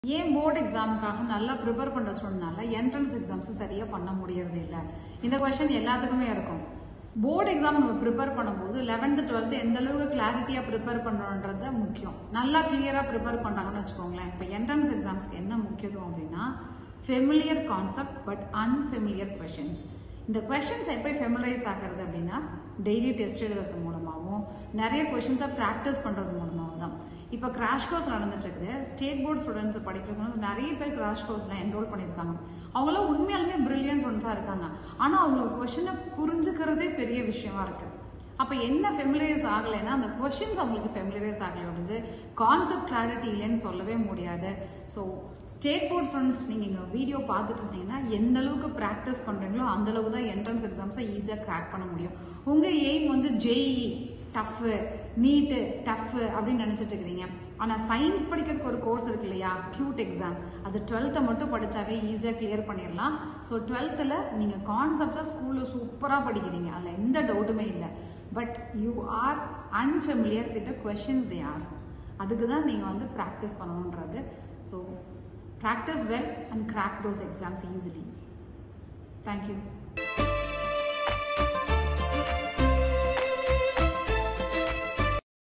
ஏன் போர்டு எக்ஸாமுக்காக நல்லா ப்ரிப்பேர் பண்ற ஸ்டூடெண்ட்னால என்ட்ரன்ஸ் எக்ஸாம்ஸ் சரியா பண்ண முடியறது இல்ல இந்த கொஸ்டின் எல்லாத்துக்குமே இருக்கும் போர்டு எக்ஸாம் நம்ம ப்ரிப்பேர் பண்ணும்போது லெவன்த் டுவெல்த் எந்த அளவுக்கு கிளாரிட்டியா ப்ரிப்பேர் பண்றோன்றது முக்கியம் நல்லா கிளியரா ப்ரிப்பேர் பண்றாங்கன்னு வச்சுக்கோங்களேன் இப்போ என்ட்ரன்ஸ் எக்ஸாம்ஸ்க்கு என்ன முக்கியத்துவம் அப்படின்னா familiar concept but unfamiliar questions இந்த கொஷின்ஸ் எப்படி ஃபெமிலைஸ் ஆகிறது அப்படின்னா டெய்லி டெஸ்ட் எழுதுறது மூலமாகவும் நிறைய கொஷின்ஸை ப்ராக்டிஸ் பண்ணுறது மூலமாகவும் தான் இப்போ கிராஷ் கோர்ஸ் நடந்துட்டு இருக்குது ஸ்டேட் போர்ட் ஸ்டூடெண்ட்ஸ் படிக்கிற ஸ்டூடெண்ட்ஸ் நிறைய பேர் கிராஷ் கோர்ஸ்ல என்ரோல் பண்ணியிருக்காங்க அவங்களாம் உண்மையாலுமே பிரில்லியன் ஸ்டூடெண்ட்ஸாக இருக்காங்க ஆனால் அவங்களுக்கு கொஷினை புரிஞ்சுக்கிறதே பெரிய விஷயமா இருக்கு அப்போ என்ன ஃபெமிலியரைஸ் ஆகலைன்னா அந்த கொஷின்ஸ் அவங்களுக்கு ஃபெமிலியரைஸ் ஆகலை அப்படின்னு கான்செப்ட் கிளாரிட்டி இல்லைன்னு சொல்லவே முடியாது ஸோ ஸ்டேட் போர்ட் ஸ்டூடெண்ட்ஸ் நீங்கள் இங்கே வீடியோ பார்த்துட்டு இருந்தீங்கன்னா எந்த அளவுக்கு ப்ராக்டிஸ் பண்ணுறீங்களோ அந்த அளவுக்கு தான் என்ட்ரன்ஸ் எக்ஸாம்ஸை ஈஸியாக கிராக் பண்ண முடியும் உங்கள் எய்ம் வந்து ஜெஇ டஃப்பு நீட்டு டஃப்பு அப்படின்னு நினச்சிட்டு இருக்கிறீங்க ஆனால் சயின்ஸ் படிக்கிறதுக்கு ஒரு கோர்ஸ் இருக்கு இல்லையா கியூட் எக்ஸாம் அது டுவெல்த்தை மட்டும் படித்தாவே ஈஸியாக கிளியர் பண்ணிடலாம் ஸோ டுவெல்த்தில் நீங்கள் கான்செப்டாக ஸ்கூலில் சூப்பராக படிக்கிறீங்க அதில் எந்த டவுட்டுமே இல்லை but you are unfamiliar with the questions they ask அதுக்கு தான் நீங்கள் வந்து ப்ராக்டிஸ் பண்ணணுன்றது so practice well and crack those exams easily thank you